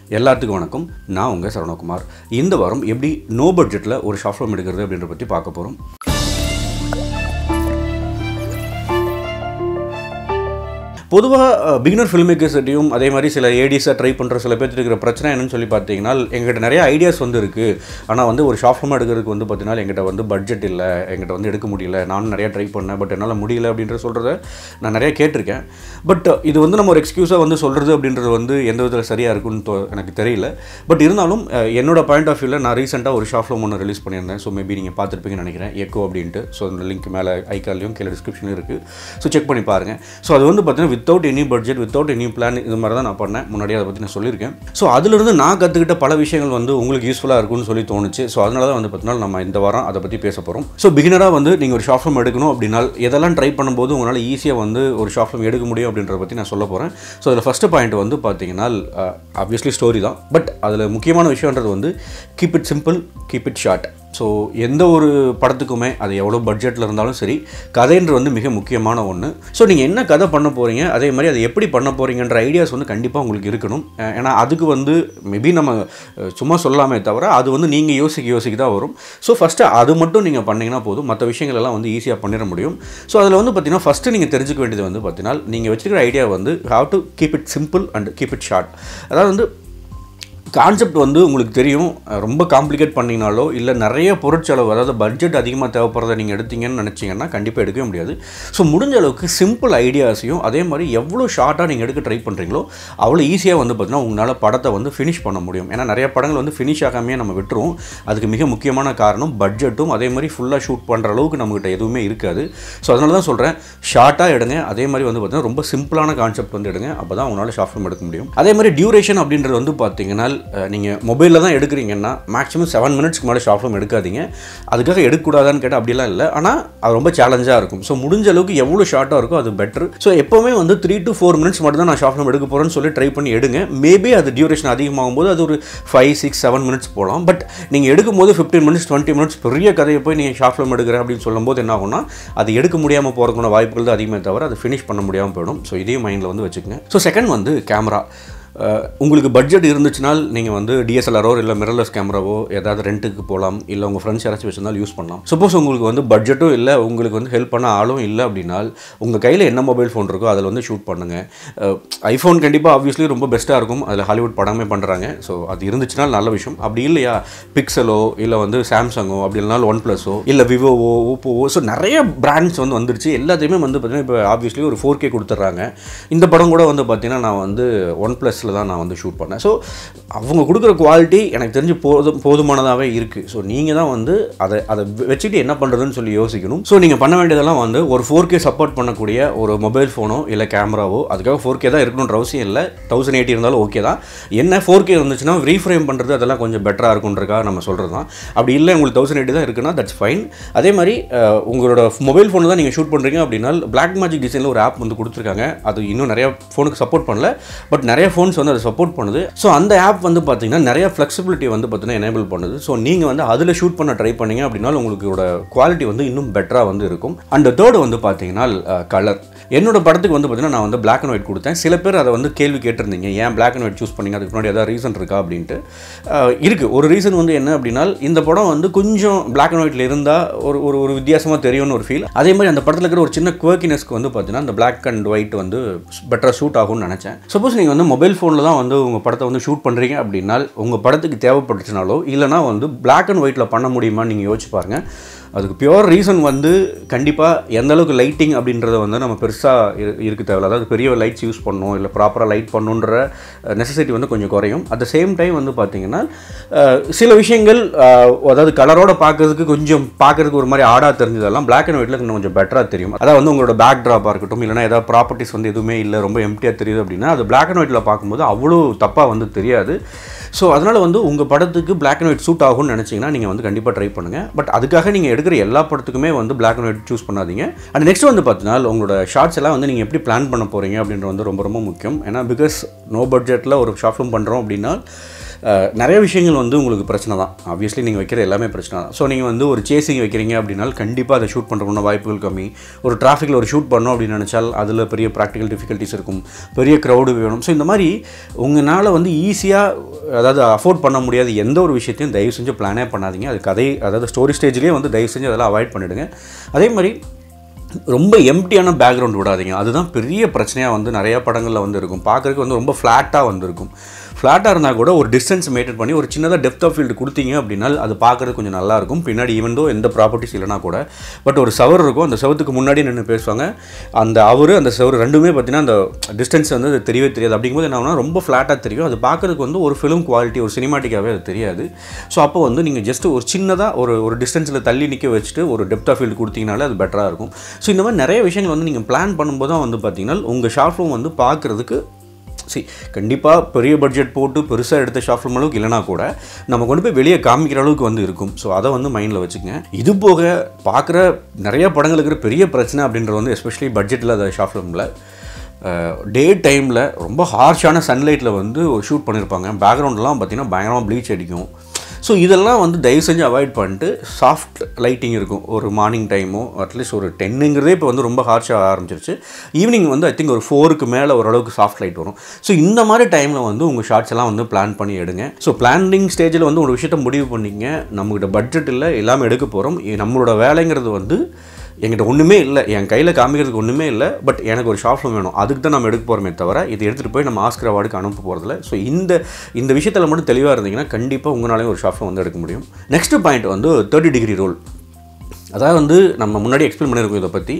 எல்லாத்துக்கும் வணக்கம் நான் உங்கள் சரவணகுமார் இந்த வாரம் எப்படி நோ பட்ஜெட்டில் ஒரு ஷார்ட் ஃபிலிம் எடுக்கிறது அப்படின்றத பற்றி பார்க்க போகிறோம் பொதுவாக பிகினர் ஃபில்ம் மேக்கர்ஸ்கிட்டையும் அதே மாதிரி சில ஏடிஸாக ட்ரை பண்ணுற சில பேர்த்து இருக்கிற பிரச்சனை என்னன்னு சொல்லி பார்த்தீங்கன்னா எங்கிட்ட நிறைய ஐடியாஸ் வந்து இருக்குது ஆனால் வந்து ஒரு ஷார்ட் ஃபிலிம் எடுக்கிறதுக்கு வந்து பார்த்தீங்கன்னா எங்கிட்ட வந்து பட்ஜெட் இல்லை எங்கிட்ட வந்து எடுக்க முடியல நானும் நிறைய ட்ரை பண்ணேன் பட் என்னால் முடியல அப்படின்ற சொல்கிறத நான் நிறைய கேட்டிருக்கேன் பட் இது வந்து நம்ம ஒரு எக்ஸ்கியூஸாக வந்து சொல்கிறது அப்படின்றது வந்து எந்த விதத்தில் சரியாக இருக்குன்னு தோ- எனக்கு தெரியல பட் இருந்தாலும் அஹ், என்னோட பாயிண்ட் ஆஃப் வியூவில் நான் ரீசெண்டாக ஒரு ஷார்ட் ஃபிலிம் ஒன்று ரிலீஸ் பண்ணியிருந்தேன் ஸோ மேபி நீங்கள் பார்த்துருப்பீங்கன்னு நினைக்கிறேன் எக்கோ அப்படின்ட்டு ஸோ அந்த லிங்க் மேலே ஐக்கார்லையும் கீழே டிஸ்கிரிப்ஷனும் இருக்குது ஸோ செக் பண்ணி பாருங்கள் ஸோ அது வந்து பார்த்தீங்கன்னா without any budget without any plan இது மாதிரி தான் நான் பண்ணேன் முன்னாடியே அதை பற்றி நான் சொல்லியிருக்கேன் ஸோ அதிலிருந்து நான் கற்றுக்கிட்ட பல விஷயங்கள் வந்து உங்களுக்கு யூஸ்ஃபுல்லாக இருக்கும்னு சொல்லி தோணுச்சு ஸோ அதனால தான் வந்து பார்த்தீங்கன்னா நம்ம இந்த வாரம் அதை பற்றி பேச போகிறோம் ஸோ பிகினராக வந்து நீங்கள் ஒரு ஷார்ட் ஃபிலிம் எடுக்கணும் அப்படின்னா எதெல்லாம் ட்ரை பண்ணும்போது உங்களால் ஈஸியாக வந்து ஒரு ஷார்ட் ஃபிலிம் எடுக்க முடியும் அப்படின்றத பற்றி நான் சொல்ல போகிறேன் ஸோ அதில் ஃபஸ்ட்டு பாயிண்ட் வந்து பார்த்தீங்கன்னா ஆப்வியஸ்லி ஸ்டோரி தான் பட் அதில் முக்கியமான விஷயன்றது வந்து keep it simple keep it short so எந்த ஒரு படத்துக்குமே அது எவ்வளோ பட்ஜெட்டில் இருந்தாலும் சரி கதைன்றது வந்து மிக முக்கியமான ஒன்று ஸோ நீங்கள் என்ன கதை பண்ண போகிறீங்க அதே மாதிரி அதை எப்படி பண்ண போகிறீங்கன்ற ஐடியாஸ் வந்து கண்டிப்பாக உங்களுக்கு இருக்கணும் அஹ் ஏன்னா அதுக்கு வந்து மேபி நம்ம அஹ், சும்மா சொல்லலாமே தவிர அது வந்து நீங்கள் யோசிக்க யோசிக்க தான் வரும் ஸோ ஃபஸ்ட்டு அது மட்டும் நீங்கள் பண்ணீங்கன்னா போதும் மற்ற விஷயங்கள் எல்லாம் வந்து ஈஸியாக பண்ணிட முடியும் ஸோ அதில் வந்து பார்த்தீங்கன்னா ஃபஸ்ட்டு நீங்கள் தெரிஞ்சுக்க வேண்டியது வந்து பார்த்தீங்கன்னா நீங்கள் வச்சுருக்கிற ஐடியா வந்து have to keep it simple and keep it short அதாவது வந்து கான்செப்ட் வந்து உங்களுக்கு தெரியும் அஹ் ரொம்ப காம்ப்ளிகேட் பண்ணிங்கனாலோ இல்லை நிறைய பொருட்செலவு அதாவது பட்ஜெட் அதிகமாக தேவைப்படுறத நீங்கள் எடுத்தீங்கன்னு நினச்சிங்கன்னா கண்டிப்பாக எடுக்கவே முடியாது ஸோ முடிஞ்ச அளவுக்கு சிம்பிள் ஐடியாஸையும் அதே மாதிரி எவ்வளோ ஷார்ட்டாக நீங்கள் எடுக்க ட்ரை பண்ணுறீங்களோ அவ்வளோ ஈஸியாக வந்து பார்த்தீங்கன்னா உங்களால் படத்தை வந்து ஃபினிஷ் பண்ண முடியும் ஏன்னா நிறைய படங்கள் வந்து ஃபினிஷ் ஆகாமையே நம்ம விட்டுருவோம் அதுக்கு மிக முக்கியமான காரணம் பட்ஜெட்டும் அதே மாதிரி ஃபுல்லாக ஷூட் பண்ணுற அளவுக்கு நம்மகிட்ட எதுவுமே இருக்காது ஸோ அதனால தான் சொல்கிறேன் ஷார்ட்டாக எடுங்க அதே மாதிரி வந்து பார்த்தீங்கன்னா ரொம்ப சிம்பிளான கான்செப்ட் வந்து எடுங்க அப்போ தான் உங்களால் ஷார்ட் ஃபிலிம் எடுக்க முடியும் அதே மாதிரி டியூரேஷன் அப்படின்றது வந்து பார்த்தீங்கன்னா நீங்கள் மொபைலில் தான் எடுக்கிறீங்கன்னா மேக்ஸிமம் செவன் மினிட்ஸ்க்கு மேலே ஷார்ட் ஃபிலிம் எடுக்காதீங்க அதுக்காக எடுக்கக்கூடாதான்னு கேட்டால் அப்படிலாம் இல்லை ஆனால் அது ரொம்ப சேலஞ்சாக இருக்கும் ஸோ முடிஞ்ச அளவுக்கு எவ்வளோ ஷார்ட்டாக இருக்கோ அது பெட்டர் ஸோ எப்போவுமே வந்து த்ரீ டு ஃபோர் மினிட்ஸ் மட்டும் தான் நான் ஷார்ட் ஃபிலிம் எடுக்க போகிறேன்னு சொல்லி ட்ரை பண்ணி எடுங்க மேபி அது டியூரேஷன் அதிகமாகும் போது அது ஒரு ஃபைவ் சிக்ஸ் செவன் மினிட்ஸ் போகலாம் பட் நீங்கள் எடுக்கும்போது ஃபிஃப்டீன் மினிட்ஸ் டுவெண்ட்டி மினிட்ஸ் பெரிய கதையை போய் நீங்கள் ஷார்ட் ஃபிலிம் எடுக்கிறேன் அப்படின்னு சொல்லும்போது என்ன ஆகும்னா அது எடுக்க முடியாமல் போகிறதுக்கான வாய்ப்புகள் தான் அதிகமே தவிர அது ஃபினிஷ் பண்ண முடியாமல் போயிடும் ஸோ இதையும் மைண்டில் வந்து வச்சுக்கோங்க ஸோ செகண்ட் வந்து கேமரா அஹ் உங்களுக்கு பட்ஜெட் இருந்துச்சுனால் நீங்கள் வந்து டிஎஸ்எல்ஆரோ இல்லை மிரர்லெஸ் கேமராவோ ஏதாவது ரெண்ட்டுக்கு போகலாம் இல்லை உங்கள் ஃப்ரெண்ட்ஸ் யாராச்சும் வச்சிருந்தாலும் யூஸ் பண்ணலாம் சப்போஸ் உங்களுக்கு வந்து பட்ஜெட்டும் இல்லை உங்களுக்கு வந்து ஹெல்ப் பண்ண ஆளும் இல்லை அப்படின்னா உங்கள் கையில் என்ன மொபைல் ஃபோன் இருக்கோ அதில் வந்து ஷூட் பண்ணுங்கள் ஐஃபோன் கண்டிப்பாக ஆப்வியஸ்லி ரொம்ப பெஸ்ட்டாக இருக்கும் அதில் ஹாலிவுட் படமே பண்ணுறாங்க ஸோ அது இருந்துச்சுனால் நல்ல விஷயம் அப்படி இல்லையா பிக்சலோ இல்லை வந்து சாம்சங்கோ அப்படி இல்லைனாலும் ஒன் ப்ளஸோ இல்லை விவோவோ ஓப்போவோ ஸோ நிறைய பிராண்ட்ஸ் வந்து வந்துருச்சு எல்லாத்தையுமே வந்து பார்த்தீங்கன்னா இப்போ ஆப்வியஸ்லி ஒரு ஃபோர் கே கொடுத்துட்றாங்க இந்த படம் கூட வந்து பார்த்தீங்கன்னா நான் வந்து ஒன் ப்ளஸில் தான் நான் வந்து ஷூட் பண்ணேன் ஸோ அவங்க கொடுக்குற குவாலிட்டி எனக்கு தெரிஞ்சு போதும் போதுமானதாகவே இருக்குது ஸோ நீங்கள் தான் வந்து அதை அதை வச்சுட்டு என்ன பண்ணுறதுன்னு சொல்லி யோசிக்கணும் ஸோ நீங்கள் பண்ண வேண்டியதெல்லாம் வந்து ஒரு ஃபோர் கே சப்போர்ட் பண்ணக்கூடிய ஒரு மொபைல் ஃபோனோ இல்லை கேமராவோ அதுக்காக ஃபோர் கே தான் இருக்கணுன்ற அவசியம் இல்லை தௌசண்ட் எயிட்டி இருந்தாலும் ஓகே தான் என்ன ஃபோர் கே இருந்துச்சுன்னா ரீஃப்ரேம் பண்ணுறது அதெல்லாம் கொஞ்சம் பெட்டராக இருக்குன்றக்காக நம்ம சொல்கிறது தான் அப்படி இல்லை உங்களுக்கு தௌசண்ட் எயிட்டி தான் இருக்குன்னா தட்ஸ் ஃபைன் அதே மாதிரி அஹ், உங்களோட மொபைல் ஃபோன் தான் நீங்கள் ஷூட் பண்ணுறீங்க அப்படின்னா பிளாக் மேஜிக் டிசைனில் ஒரு ஆப் வந்து கொடுத்துருக்காங்க அது இன்னும் நிறைய ஃபோனுக்கு சப்போர்ட் பண்ணல பட் நிறைய ஃபோன்ஸ் வந்து அதை சப்போர்ட் பண்ணுது ஸோ அந்த ஆப் வந்து பார்த்தீங்கன்னா நிறைய ஃப்ளெக்சிபிலிட்டி வந்து பார்த்தீங்கன்னா எனேபிள் பண்ணுது ஸோ நீங்கள் வந்து அதில் ஷூட் பண்ண ட்ரை பண்ணீங்க அப்படின்னா உங்களோட குவாலிட்டி வந்து இன்னும் பெட்டராக வந்து இருக்கும் அண்ட் தேர்டு வந்து பார்த்தீங்கன்னா கலர் என்னோட படத்துக்கு வந்து பார்த்தீங்கன்னா நான் வந்து பிளாக் அண்ட் ஒயிட் கொடுத்தேன் சில பேர் அதை வந்து கேள்வி கேட்டிருந்தீங்க ஏன் பிளாக் அண்ட் ஒயிட் சூஸ் பண்ணீங்க அதுக்கு முன்னாடி ஏதாவது ரீசன் இருக்கா அப்படின்ட்டு அஹ், இருக்கு ஒரு ரீசன் வந்து என்ன அப்படின்னா இந்த படம் வந்து கொஞ்சம் பிளாக் அண்ட் ஒயிட்ல இருந்தால் ஒரு ஒரு ஒரு வித்தியாசமாக தெரியும்னு ஒரு ஃபீல் அதே மாதிரி அந்த படத்தில் இருக்கிற ஒரு சின்ன குவர்க்கினஸ்க்கு வந்து பார்த்தீங்கன்னா அந்த பிளாக் அண்ட் ஒயிட் வந்து பெட்டராக ஷூட் ஆகும்னு நினச்சேன் சப்போஸ் நீங்கள் வந்து மொபைல் ஃபோனில் தான் வந்து உங்கள் படத்தை வந்து ஷூட் பண்ணுறீங்க அப்படின்னா உங்கள் படத்துக்கு தேவைப்பட்டுச்சுனாலோ இல்லைனா வந்து பிளாக் அண்ட் ஒயிட்டில் பண்ண முடியுமான்னு நீங்கள் யோசிச்சு பாருங்க அதுக்கு பியோர் ரீசன் வந்து கண்டிப்பாக எந்த அளவுக்கு லைட்டிங் அப்படின்றத வந்து நம்ம பெருசாக இருக்க தேவையில்ல அதாவது பெரிய லைட்ஸ் யூஸ் பண்ணணும் இல்லை ப்ராப்பராக லைட் பண்ணணுன்ற நெசசிட்டி வந்து கொஞ்சம் குறையும் அட் த சேம் டைம் வந்து பார்த்தீங்கன்னா அஹ், சில விஷயங்கள் அஹ், அதாவது கலரோட பார்க்கறதுக்கு கொஞ்சம் பார்க்கறதுக்கு ஒரு மாதிரி ஆடாக தெரிஞ்சதெல்லாம் பிளாக் அண்ட் ஒயிட்டில் இன்னும் கொஞ்சம் பெட்டராக தெரியும் அதாவது வந்து உங்களோட பேக் ட்ராப்பாக இருக்கட்டும் இல்லைனா ஏதாவது ப்ராப்பர்ட்டிஸ் வந்து எதுவுமே இல்லை ரொம்ப எம்டியாக தெரியுது அப்படின்னா அது பிளாக் அண்ட் ஒயிட்டில் பார்க்கும்போது அவ்வளோ தப்பாக வந்து தெரியாது ஸோ அதனால் வந்து உங்கள் படத்துக்கு பிளாக் அண்ட் ஒயிட் சூட் ஆகும்னு நினச்சிங்கன்னா நீங்கள் வந்து கண்டிப்பாக ட்ரை பண்ணுங்கள் பட் அதுக்காக நீங்கள் எடுக்கிற எல்லா படத்துக்குமே வந்து பிளாக் அண்ட் ஒயிட் சூஸ் பண்ணாதீங்க அண்ட் நெக்ஸ்ட் வந்து பார்த்தீங்கன்னா உங்களோட ஷார்ட்ஸ் எல்லாம் வந்து நீங்கள் எப்படி பிளான் பண்ண போகிறீங்க அப்படின்றது வந்து ரொம்ப ரொம்ப முக்கியம் ஏன்னா பிகாஸ் நோ பட்ஜெட்டில் ஒரு ஷார்ட் ஃபிலிம் பண்ணுறோம் அப்படின்னா அஹ், நிறைய விஷயங்கள் வந்து உங்களுக்கு பிரச்சனை தான் ஆப்வியஸ்லி நீங்கள் வைக்கிற எல்லாமே பிரச்சனை தான் ஸோ நீங்கள் வந்து ஒரு சேசிங் வைக்கிறீங்க அப்படின்னா கண்டிப்பாக அதை ஷூட் பண்ணுறதுக்கு வாய்ப்புகள் கம்மி ஒரு டிராஃபிக்கில் ஒரு ஷூட் பண்ணோம் அப்படின்னு நினச்சால் அதில் பெரிய ப்ராக்டிக்கல் டிஃபிகல்ட்டிஸ் இருக்கும் பெரிய க்ரௌடு வேணும் ஸோ இந்த மாதிரி உங்களால் வந்து ஈஸியாக அதாவது அஃபோர்ட் பண்ண முடியாத எந்த ஒரு விஷயத்தையும் தயவு செஞ்சு பிளானே பண்ணாதீங்க அது கதை அதாவது ஸ்டோரி ஸ்டேஜ்லேயே வந்து தயவு செஞ்சு அதெல்லாம் அவாய்ட் பண்ணிவிடுங்க அதே மாதிரி ரொம்ப எம்டியான பேக்ரவுண்ட் விடாதீங்க அதுதான் பெரிய பிரச்சனையாக வந்து நிறைய படங்களில் வந்து இருக்கும் பார்க்குறதுக்கு வந்து ரொம்ப ஃப்ளாட்டாக வந்திருக்கும் ஃப்ளாட்டாக இருந்தால் கூட ஒரு டிஸ்டன்ஸ் மெயின்டைன் பண்ணி ஒரு சின்னதாக டெப்த் ஆஃப் ஃபீல்டு கொடுத்தீங்க அப்படின்னா அது பார்க்குறது கொஞ்சம் நல்லா இருக்கும் பின்னாடி ஈவன் தோ எந்த ப்ராப்பர்ட்டிஸ் இல்லைனா கூட பட் ஒரு சவர் இருக்கும் அந்த சவத்துக்கு முன்னாடி நின்று பேசுவாங்க அந்த அவர் அந்த சவர் ரெண்டுமே பார்த்தீங்கன்னா அந்த டிஸ்டன்ஸ் வந்து அது தெரியவே தெரியாது அப்படிங்கும்போது என்ன ஆகும்னா ரொம்ப ஃப்ளாட்டாக தெரியும் அது பார்க்குறதுக்கு வந்து ஒரு ஃபிலிம் குவாலிட்டி ஒரு சினிமாட்டிக்காகவே அது தெரியாது ஸோ அப்போ வந்து நீங்கள் ஜஸ்ட் ஒரு சின்னதாக ஒரு ஒரு டிஸ்டன்ஸில் தள்ளி நிற்க வச்சுட்டு ஒரு டெப்த் ஆஃப் ஃபீல்டு கொடுத்தீங்கனாலே அது பெட்டராக இருக்கும் ஸோ இந்த மாதிரி நிறைய விஷயங்கள் வந்து நீங்கள் பிளான் பண்ணும்போது தான் வந்து பார்த்தீங்கன்னா உங்கள் ஷார்ட் ஃபிலிம் வந்து பார்க்குறதுக்கு சி கண்டிப்பாக பெரிய பட்ஜெட் போட்டு பெருசாக எடுத்த ஷார்ட் ஃபிலிம் அளவுக்கு இல்லைனா கூட நம்ம கொண்டு போய் வெளியே காமிக்கிற அளவுக்கு வந்து இருக்கும் ஸோ அதை வந்து மைண்டில் வச்சுக்கங்க இது போக பார்க்குற நிறைய படங்களுக்கு இருக்கிற பெரிய பிரச்சனை அப்படின்றது வந்து எஸ்பெஷலி பட்ஜெட்டில் அந்த ஷார்ட் ஃபிலிமில் டே டைமில் ரொம்ப ஹார்ஷான சன்லைட்டில் வந்து ஷூட் பண்ணியிருப்பாங்க பேக்ரவுண்ட்லாம் பார்த்தீங்கன்னா பயங்கரமாக ப்ளீச் அடிக்கும் ஸோ இதெல்லாம் வந்து தயவு செஞ்சு அவாய்ட் பண்ணிட்டு சாஃப்ட் லைட்டிங் இருக்கும் ஒரு மார்னிங் டைமோ அட்லீஸ்ட் ஒரு டென்னுங்கிறதே இப்போ வந்து ரொம்ப ஹார்ஷாக ஆரம்பிச்சிருச்சு ஈவினிங் வந்து ஐ திங்க் ஒரு ஃபோருக்கு மேலே ஓரளவுக்கு சாஃப்ட் லைட் வரும் ஸோ இந்த மாதிரி டைமில் வந்து உங்கள் ஷார்ட்ஸ் எல்லாம் வந்து பிளான் பண்ணி எடுங்க ஸோ பிளானிங் ஸ்டேஜில் வந்து ஒரு விஷயத்தை முடிவு பண்ணிங்க நம்மகிட்ட பட்ஜெட் இல்லை எல்லாமே எடுக்க போகிறோம் நம்மளோட வேலைங்கிறது வந்து என்கிட்ட ஒன்றுமே இல்லை என் கையில் காமிக்கிறதுக்கு ஒன்றுமே இல்லை பட் எனக்கு ஒரு ஷார்ட் ஃபிலிம் வேணும் அதுக்கு தான் நம்ம எடுக்க போகிறோமே தவிர இது எடுத்துகிட்டு போய் நம்ம ஆஸ்கர் அவார்டுக்கு அனுப்ப போகிறதில்ல ஸோ இந்த இந்த விஷயத்தில் மட்டும் தெளிவாக இருந்தீங்கன்னா கண்டிப்பாக உங்களாலையும் ஒரு ஷார்ட் ஃபிலிம் வந்து எடுக்க முடியும் நெக்ஸ்ட் பாயிண்ட் வந்து தேர்ட்டி டிகிரி ரோல் அதாவது வந்து நம்ம முன்னாடி எக்ஸ்பிளைன் பண்ணியிருக்கோம் இதை பற்றி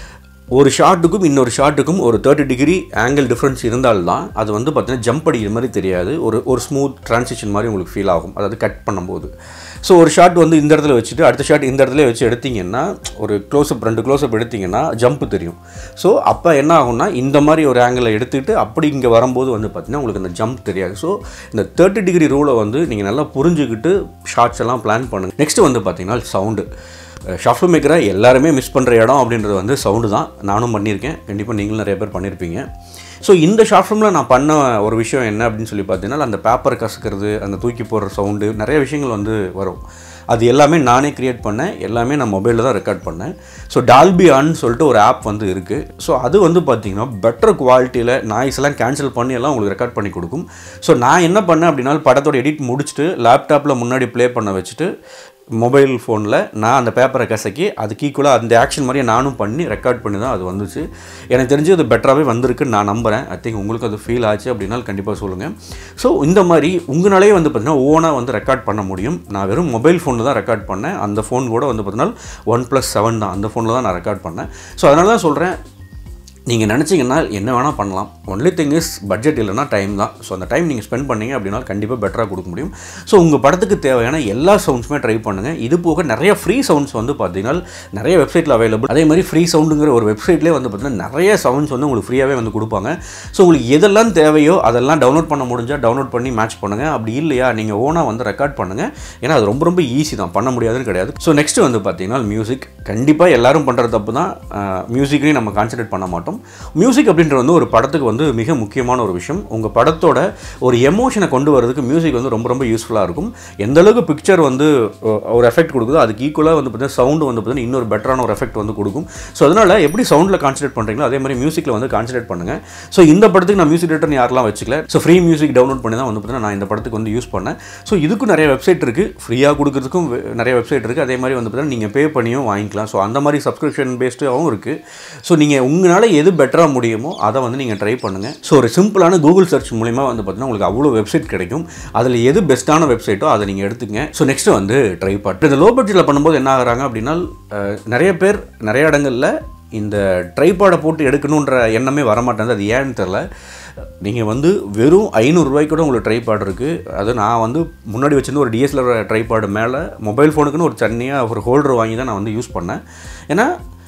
ஒரு ஷாட்டுக்கும் இன்னொரு ஷாட்டுக்கும் ஒரு தேர்ட்டி டிகிரி ஆங்கிள் டிஃப்ரென்ஸ் இருந்தால்தான் அது வந்து பார்த்தீங்கன்னா ஜம்ப் அடிக்கிற மாதிரி தெரியாது ஒரு ஒரு ஸ்மூத் ட்ரான்சிஷன் மாதிரி உங்களுக்கு ஃபீல் ஆகும் அதாவது கட் பண்ணும்போது ஸோ ஒரு ஷாட் வந்து இந்த இடத்துல வச்சுட்டு அடுத்த ஷாட் இந்த இடத்துல வச்சு எடுத்தீங்கன்னா ஒரு க்ளோஸ்அப் ரெண்டு க்ளோஸ்அப் எடுத்தீங்கன்னா ஜம்ப் தெரியும் ஸோ அப்போ என்ன ஆகும்னா இந்த மாதிரி ஒரு ஆங்கிளை எடுத்துகிட்டு அப்படி இங்கே வரும்போது வந்து பார்த்தீங்கன்னா உங்களுக்கு அந்த ஜம்ப் தெரியாது ஸோ இந்த தேர்ட்டி டிகிரி ரூலை வந்து நீங்கள் நல்லா புரிஞ்சுக்கிட்டு ஷார்ட்ஸ் எல்லாம் பிளான் பண்ணுங்கள் நெக்ஸ்ட் வந்து பார்த்தீங்கன்னா சவுண்டு ஷஃபிள் மேக்கரை எல்லாருமே மிஸ் பண்ணுற இடம் அப்படின்றது வந்து சவுண்டு தான் நானும் பண்ணியிருக்கேன் கண்டிப்பாக நீங்களும் நிறைய பேர் பண்ணியிருப்பீங்க ஸோ இந்த ஷார்ட் ஃபிலிமில் நான் பண்ண ஒரு விஷயம் என்ன அப்படின்னு சொல்லி பார்த்தீங்கன்னா அந்த பேப்பர் கசக்கிறது அந்த தூக்கி போடுற சவுண்டு நிறைய விஷயங்கள் வந்து வரும் அது எல்லாமே நானே க்ரியேட் பண்ணேன் எல்லாமே நான் மொபைலில் தான் ரெக்கார்ட் பண்ணேன் ஸோ டால்பி ஆன்னு சொல்லிட்டு ஒரு ஆப் வந்து இருக்குது ஸோ அது வந்து பார்த்தீங்கன்னா பெட்டர் குவாலிட்டியில் நாய்ஸ் எல்லாம் கேன்சல் பண்ணி எல்லாம் உங்களுக்கு ரெக்கார்ட் பண்ணி கொடுக்கும் ஸோ நான் என்ன பண்ணேன் அப்படின்னா படத்தோட எடிட் முடிச்சுட்டு லேப்டாப்பில் முன்னாடி ப்ளே பண்ண வச்சுட்டு மொபைல் ஃபோனில் நான் அந்த பேப்பரை கசக்கி அதுக்கு ஈக்குவலாக அந்த ஆக்ஷன் மாதிரியே நானும் பண்ணி ரெக்கார்ட் பண்ணி தான் அது வந்துச்சு எனக்கு தெரிஞ்சு அது பெட்டராகவே வந்திருக்குன்னு நான் நம்புகிறேன் ஐ திங்க் உங்களுக்கு அது ஃபீல் ஆச்சு அப்படின்னா கண்டிப்பாக சொல்லுங்கள் ஸோ இந்த மாதிரி உங்களாலே வந்து பார்த்தீங்கன்னா ஓனாக வந்து ரெக்கார்ட் பண்ண முடியும் நான் வெறும் மொபைல் ஃபோனில் தான் ரெக்கார்ட் பண்ணேன் அந்த ஃபோன் கூட வந்து பார்த்தீங்கன்னா ஒன் ப்ளஸ் செவன் தான் அந்த ஃபோனில் தான் நான் ரெக்கார்ட் பண்ணேன் ஸோ அதனால தான் சொல்கிறேன் நீங்கள் நினச்சிங்கன்னா என்ன வேணால் பண்ணலாம் ஒன்லி திங் இஸ் பட்ஜெட் இல்லைனா டைம் தான் ஸோ அந்த டைம் நீங்கள் ஸ்பெண்ட் பண்ணீங்க அப்படின்னா கண்டிப்பாக பெட்டராக கொடுக்க முடியும் ஸோ உங்கள் படத்துக்கு தேவையான எல்லா சவுண்ட்ஸுமே ட்ரை பண்ணுங்கள் இது போக நிறைய ஃப்ரீ சவுண்ட்ஸ் வந்து பார்த்தீங்கன்னா நிறைய வெப்சைட்டில் அவைலபிள் அதே மாதிரி ஃப்ரீ சவுண்டுங்கிற ஒரு வெப்சைட்லேயே வந்து பார்த்தீங்கன்னா நிறைய சவுண்ட்ஸ் வந்து உங்களுக்கு ஃப்ரீயாகவே வந்து கொடுப்பாங்க ஸோ உங்களுக்கு எதெல்லாம் தேவையோ அதெல்லாம் டவுன்லோட் பண்ண முடிஞ்சால் டவுன்லோட் பண்ணி மேட்ச் பண்ணுங்கள் அப்படி இல்லையா நீங்கள் ஓனாக வந்து ரெக்கார்ட் பண்ணுங்கள் ஏன்னா அது ரொம்ப ரொம்ப ஈஸி தான் பண்ண முடியாதுன்னு கிடையாது ஸோ நெக்ஸ்ட் வந்து பார்த்தீங்கன்னா மியூசிக் கண்டிப்பாக எல்லாரும் பண்ணுற தப்பு தான் மியூசிக்லேயும் நம்ம கான்சன்ட்ரேட் பண்ண மாட்டோம் மியூசிக் அப்படின்றது வந்து ஒரு படத்துக்கு வந்து மிக முக்கியமான ஒரு விஷயம் உங்கள் படத்தோட ஒரு எமோஷனை கொண்டு வரதுக்கு மியூசிக் வந்து ரொம்ப ரொம்ப யூஸ்ஃபுல்லாக இருக்கும் எந்த அளவுக்கு பிக்சர் வந்து அஹ், ஒரு எஃபெக்ட் கொடுக்குதோ அதுக்கு ஈக்குவலாக வந்து பார்த்தீங்கன்னா சவுண்டு வந்து பார்த்தீங்கன்னா இன்னொரு பெட்டரான ஒரு எஃபெக்ட் வந்து கொடுக்கும் ஸோ அதனால் எப்படி சவுண்டில் கான்சன்ட்ரேட் பண்ணுறீங்களோ அதே மாதிரி மியூசிக்கில் வந்து கான்சன்ட்ரேட் பண்ணுங்கள் ஸோ இந்த படத்துக்கு நான் மியூசிக் டேரக்டர் யாரெல்லாம் வச்சுக்கல ஸோ ஃப்ரீ மியூசிக் டவுன்லோட் பண்ணி தான் வந்து பார்த்தீங்கன்னா நான் இந்த படத்துக்கு வந்து யூஸ் பண்ணேன் ஸோ இதுக்கும் நிறைய வெப்சைட் இருக்குது ஃப்ரீயாக கொடுக்குறதுக்கும் வெ- நிறைய வெப்சைட் இருக்குது அதே மாதிரி வந்து பார்த்தீங்கன்னா நீங்கள் பே பண்ணியும் வாங்கிக்கலாம் ஸோ அந்த மாதிரி சப்ஸ்கிரிப்ஷன் பேஸ்டாகவும் இருக்குது ஸோ நீங்கள் உங்களால் எது பெட்டராக முடியுமோ அதை வந்து நீங்கள் ட்ரை பண்ணுங்கள் ஸோ ஒரு சிம்பிளான கூகுள் சர்ச் மூலிமா வந்து பார்த்தீங்கன்னா உங்களுக்கு அவ்வளோ வெப்சைட் கிடைக்கும் அதில் எது பெஸ்ட்டான வெப்சைட்டோ அதை நீங்கள் எடுத்துங்க ஸோ நெக்ஸ்ட் வந்து ட்ரை பாட் இந்த லோ பட்ஜெட்டில் பண்ணும்போது என்ன ஆகுறாங்க அப்படின்னா அஹ், நிறைய பேர் நிறைய இடங்களில் இந்த ட்ரைபாடை போட்டு எடுக்கணுன்ற எண்ணமே வரமாட்டேங்குது அது ஏன்னு தெரில நீங்கள் வந்து வெறும் ஐநூறுரூவாய்க்கு கூட உங்களுக்கு ட்ரைபாட் இருக்குது அது நான் வந்து முன்னாடி வச்சிருந்த ஒரு டிஎஸ்எல்ஆர் ட்ரைபாடு மேலே மொபைல் ஃபோனுக்குன்னு ஒரு தனியாக ஒரு ஹோல்டர் வாங்கி தான் நான் வந்து யூஸ் பண்ணேன் ஏன்னா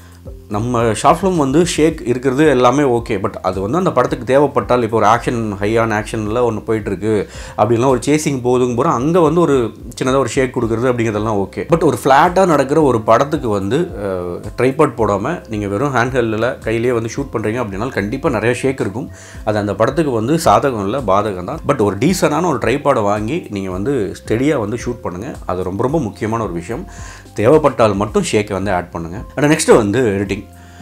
நம்ம ஷார்ட் ஃபிலிம் வந்து ஷேக் இருக்கிறது எல்லாமே ஓகே பட் அது வந்து அந்த படத்துக்கு தேவைப்பட்டால் இப்போ ஒரு ஆக்ஷன் ஹையான ஆக்ஷனில் ஒன்று போயிட்டுருக்கு அப்படின்லாம் ஒரு சேசிங் போதுங்க போகிற அங்கே வந்து ஒரு சின்னதாக ஒரு ஷேக் கொடுக்குறது அப்படிங்கிறதெல்லாம் ஓகே பட் ஒரு ஃப்ளாட்டாக நடக்கிற ஒரு படத்துக்கு வந்து ட்ரைபாட் போடாமல் நீங்கள் வெறும் ஹேண்ட் ஹெல்டில் கையிலேயே வந்து ஷூட் பண்ணுறீங்க அப்படின்னா கண்டிப்பாக நிறைய ஷேக் இருக்கும் அது அந்த படத்துக்கு வந்து சாதகம் இல்லை பாதகம் தான் பட் ஒரு டீசனான ஒரு ட்ரைபாடை வாங்கி நீங்கள் வந்து ஸ்டெடியாக வந்து ஷூட் பண்ணுங்கள் அது ரொம்ப ரொம்ப முக்கியமான ஒரு விஷயம் தேவைப்பட்டால் மட்டும் ஷேக்கை வந்து ஆட் பண்ணுங்கள் அண்ட் நெக்ஸ்ட்டு வந்து எடிட்டிங்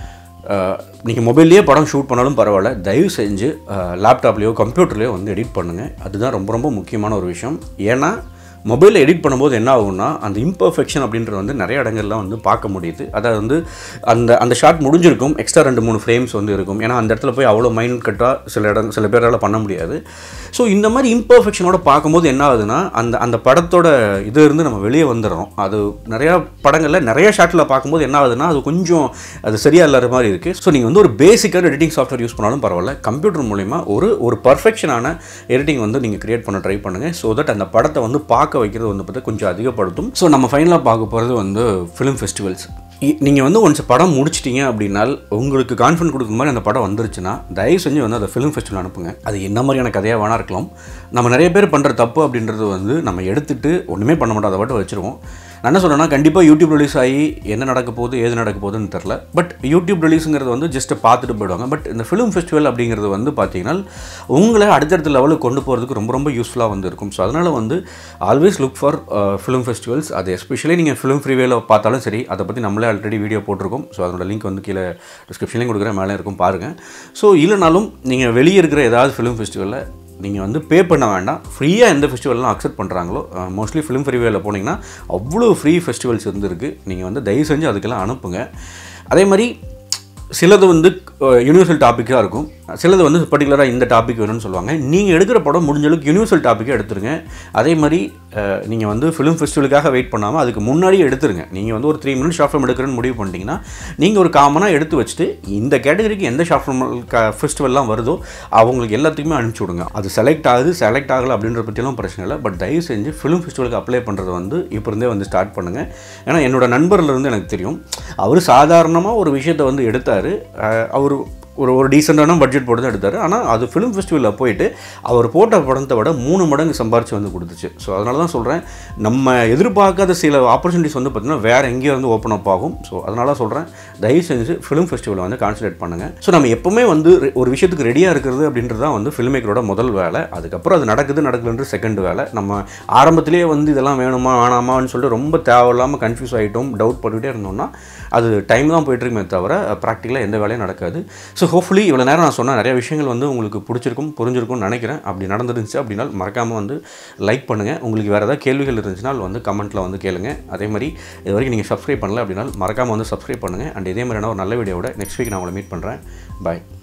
நீங்கள் மொபைல்லையே படம் ஷூட் பண்ணாலும் பரவாயில்ல தயவு செஞ்சு லேப்டாப்லேயோ கம்ப்யூட்டர்லேயோ வந்து எடிட் பண்ணுங்கள் அதுதான் ரொம்ப ரொம்ப முக்கியமான ஒரு விஷயம் ஏன்னா மொபைலில் எடிட் பண்ணும்போது என்ன ஆகும்னா அந்த இம்பர்ஃபெக்ஷன் அப்படின்றது வந்து நிறைய இடங்கள்லாம் வந்து பார்க்க முடியுது அதாவது வந்து அந்த அந்த ஷாட் முடிஞ்சிருக்கும் எக்ஸ்ட்ரா ரெண்டு மூணு ஃப்ரேம்ஸ் வந்து இருக்கும் ஏன்னா அந்த இடத்துல போய் அவ்வளோ மைண்ட் கட்டாக சில இடம் சில பேரால் பண்ண முடியாது ஸோ இந்த மாதிரி இம்பர்ஃபெக்ஷனோட பார்க்கும்போது என்ன ஆகுதுன்னா அந்த அந்த படத்தோட இது இருந்து நம்ம வெளியே வந்துடுறோம் அது நிறையா படங்களில் நிறைய ஷாட்டில் பார்க்கும்போது என்ன ஆகுதுன்னா அது கொஞ்சம் அது சரியாக இல்லாத மாதிரி இருக்குது ஸோ நீங்கள் வந்து ஒரு பேசிக்கான எடிட்டிங் சாஃப்ட்வேர் யூஸ் பண்ணாலும் பரவாயில்ல கம்ப்யூட்டர் மூலிமா ஒரு ஒரு பர்ஃபெக்ஷனான எடிட்டிங் வந்து நீங்கள் கிரியேட் பண்ண ட்ரை பண்ணுங்கள் ஸோ தட் அந்த படத்தை வந்து பார்க்க வைக்கிறது வந்து பார்த்தா கொஞ்சம் அதிகப்படுத்தும் ஸோ நம்ம ஃபைனலாக பார்க்க போகிறது வந்து ஃபிலிம் ஃபெஸ்டிவல்ஸ் நீங்கள் வந்து ஒன்ஸ் படம் முடிச்சிட்டீங்க அப்படின்னா உங்களுக்கு கான்ஃபிடன்ட் கொடுக்குற மாதிரி அந்த படம் வந்துருச்சுன்னா தயவு செஞ்சு வந்து அதை ஃபிலிம் ஃபெஸ்டிவல் அனுப்புங்க அது என்ன மாதிரியான கதையாக வேணா இருக்கலாம் நம்ம நிறைய பேர் பண்ணுற தப்பு அப்படின்றது வந்து நம்ம எடுத்துட்டு ஒன்றுமே பண்ண மாட்டோம் அதை மட்டும் வச்சுருவோம் நான் என்ன சொல்கிறேன்னா கண்டிப்பாக யூடியூப் ரிலீஸ் ஆகி என்ன நடக்க போகுது ஏது நடக்க போகுதுன்னு தெரில பட் யூடியூப் ரிலீஸுங்கிறது வந்து ஜஸ்ட் பார்த்துட்டு போயிடுவாங்க பட் இந்த ஃபிலிம் ஃபெஸ்டிவல் அப்படிங்கிறது வந்து பார்த்தீங்கன்னா உங்களை அடுத்தடுத்த லெவலுக்கு கொண்டு போகிறதுக்கு ரொம்ப ரொம்ப யூஸ்ஃபுல்லாக வந்து இருக்கும் ஸோ அதனால் வந்து always look for film festivals அது எஸ்பெஷலி நீங்கள் ஃபிலிம் ஃப்ரீவேல பார்த்தாலும் சரி அதை பற்றி நம்மளே ஆல்ரெடி வீடியோ போட்டிருக்கோம் ஸோ அதோட லிங்க் வந்து கீழே டிஸ்கிரிப்ஷன்லேயும் கொடுக்குறேன் மேலே இருக்கும் பாருங்கள் ஸோ இல்லைனாலும் நீங்கள் வெளியே இருக்கிற ஏதாவது ஃபிலிம் ஃபெஸ்டிவலில் நீங்கள் வந்து பே பண்ண வேண்டாம் ஃப்ரீயாக எந்த ஃபெஸ்டிவல்லாம் அக்செப்ட் பண்ணுறாங்களோ மோஸ்ட்லி ஃபிலிம் ஃப்ரீவேல போனீங்கன்னா அவ்வளோ ஃப்ரீ ஃபெஸ்டிவல்ஸ் இருந்திருக்கு நீங்கள் வந்து தயவு செஞ்சு அதுக்கெல்லாம் அனுப்புங்க அதே மாதிரி சிலது வந்து யூனிவர்சல் டாப்பிக்காக இருக்கும் சிலது வந்து பர்டிகுலராக இந்த டாபிக் வேணும்னு சொல்லுவாங்க நீங்கள் எடுக்கிற படம் முடிஞ்ச அளவுக்கு யூனிவர்சல் டாப்பிக்கை எடுத்துருங்க அதே மாதிரி நீங்கள் வந்து ஃபிலிம் ஃபெஸ்டிவலுக்காக வெயிட் பண்ணாமல் அதுக்கு முன்னாடியே எடுத்துருங்க நீங்கள் வந்து ஒரு த்ரீ மினிட்ஸ் ஷார்ட் ஃபிலிம் எடுக்கிறேன்னு முடிவு பண்ணிட்டீங்கன்னா நீங்கள் ஒரு காமனாக எடுத்து வச்சுட்டு இந்த கேட்டகரிக்கு எந்த ஷார்ட் ஃபிலிம் ஃபெஸ்டிவல்லாம் வருதோ அவங்களுக்கு எல்லாத்துக்குமே அனுப்பிச்சி விடுங்க அது செலக்ட் ஆகுது செலக்ட் ஆகலை அப்படின்ற பற்றியெல்லாம் பிரச்சனை இல்லை பட் தயவு செஞ்சு ஃபிலிம் ஃபெஸ்டிவலுக்கு அப்ளை பண்ணுறது வந்து இப்போ இருந்தே வந்து ஸ்டார்ட் பண்ணுங்கள் ஏன்னா என்னோட நண்பர்லேருந்து எனக்கு தெரியும் அவர் சாதாரணமாக ஒரு விஷயத்தை வந்து எடுத்தார் அவர் ஒரு ஒரு டீசெண்டான பட்ஜெட் போட்டு தான் எடுத்தார் ஆனால் அது ஃபிலிம் ஃபெஸ்டிவலில் போயிட்டு அவர் போட்ட படத்தை விட மூணு மடங்கு சம்பாரிச்சு வந்து கொடுத்துச்சு ஸோ அதனால தான் சொல்கிறேன் நம்ம எதிர்பார்க்காத சில ஆப்பர்ச்சுனிட்டிஸ் வந்து பார்த்திங்கன்னா வேறு எங்கேயோ வந்து ஓப்பன் அப் ஆகும் ஸோ அதனால சொல்கிறேன் தயவு செஞ்சு ஃபிலிம் ஃபெஸ்டிவலை வந்து கான்சன்ட்ரேட் பண்ணுங்கள் ஸோ நம்ம எப்போவுமே வந்து ஒரு விஷயத்துக்கு ரெடியாக இருக்கிறது அப்படின்றது தான் வந்து ஃபில்ம் மேக்கரோட முதல் வேலை அதுக்கப்புறம் அது நடக்குது நடக்கலன்ற செகண்ட் வேலை நம்ம ஆரம்பத்திலேயே வந்து இதெல்லாம் வேணுமா வேணாமான்னு சொல்லிட்டு ரொம்ப தேவையில்லாமல் கன்ஃபியூஸ் ஆகிட்டோம் டவுட் பண்ணிகிட்டே இருந்தோம்னா அது டைம் தான் போயிட்டுருக்குமே தவிர ப்ராக்டிக்கலாக எந்த வேலையும் நடக்காது ஸோ ஹோப்ஃபுல்லி இவ்வளோ நேரம் நான் சொன்ன நிறைய விஷயங்கள் வந்து உங்களுக்கு பிடிச்சிருக்கும் புரிஞ்சிருக்கும்னு நினைக்கிறேன் அப்படி நடந்துருந்துச்சு அப்படின்னா மறக்காமல் வந்து லைக் பண்ணுங்கள் உங்களுக்கு வேறு ஏதாவது கேள்விகள் இருந்துச்சுன்னா வந்து கமெண்ட்டில் வந்து கேளுங்க அதே மாதிரி இது வரைக்கும் நீங்கள் சப்ஸ்கிரைப் பண்ணல அப்படின்னா மறக்காமல் வந்து சப்ஸ்கிரைப் பண்ணுங்கள் அண்ட் இதே மாதிரியான ஒரு நல்ல வீடியோவோட நெக்ஸ்ட் வீக் நான் உங்களை மீட் பண்ணுறேன் பாய்